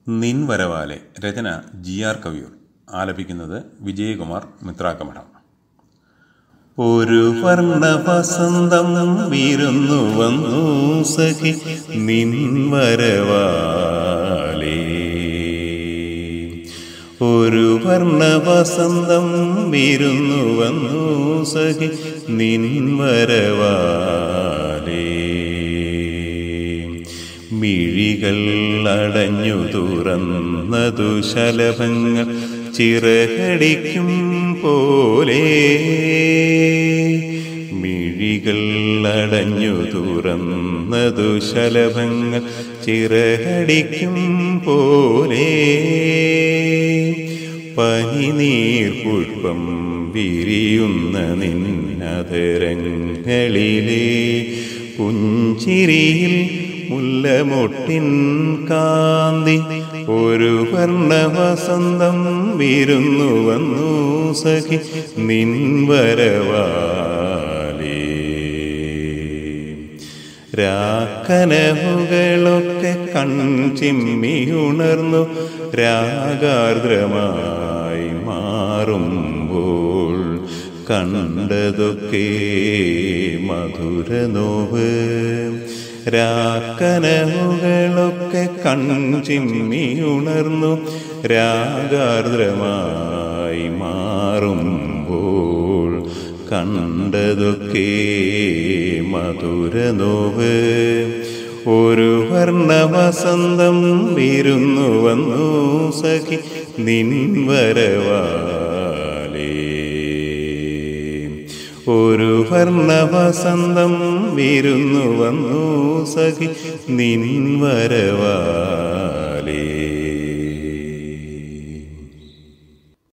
നിൻ വരവാലെ രചന ജി ആർ കവിയൂർ ആലപിക്കുന്നത് വിജയകുമാർ മിത്രാക്കമഠം ഒരു വർണ്ണ വസന്തം വിരുന്നു വന്നു സഖി നിൻ വരവാലേ ഒരു വർണ്ണ വസന്തം വിരുന്നു വന്നു സഖി നിൻ വരവാലേ മിഴികൾ അടഞ്ഞു തുറന്നതു ശലഭങ്ങൾ ചിറകടിക്കും പോലെ മിഴികൾ അടഞ്ഞു തുറന്നതു ശലഭങ്ങൾ ചിറകടിക്കും പോലെ പനിനീർ പുഷ്പം വിരിയുന്ന നിന്നതരങ്ങളിലെ പുഞ്ചിരിയിൽ മുല്ലമൊട്ടിൻ കാന്തി ഒരു വർണ്ണവസന്തം വിരുന്നു വന്നു സഖി നിൻ വരവാലേ രാക്കനവുകളൊക്കെ കൺചിമ്മി ഉണർന്നു രാഗാർദ്രമായി മാറുമ്പോൾ കണ്ടതൊക്കെ മധുരനോവ് രാക്കനവുകളൊക്കെ കൺചിമ്മി ഉണർന്നു രാഗാർദ്രമായി മാറുമ്പോൾ കണ്ടതൊക്കെ മധുരനോവ് ഒരു വർണ്ണവസന്തം വിരുന്നു വന്നു സഖി നിൻ വരവാലേ ഒരു വർണ്ണവസന്തം വിരുന്നു വന്നു സഖി നിൻ വരവാ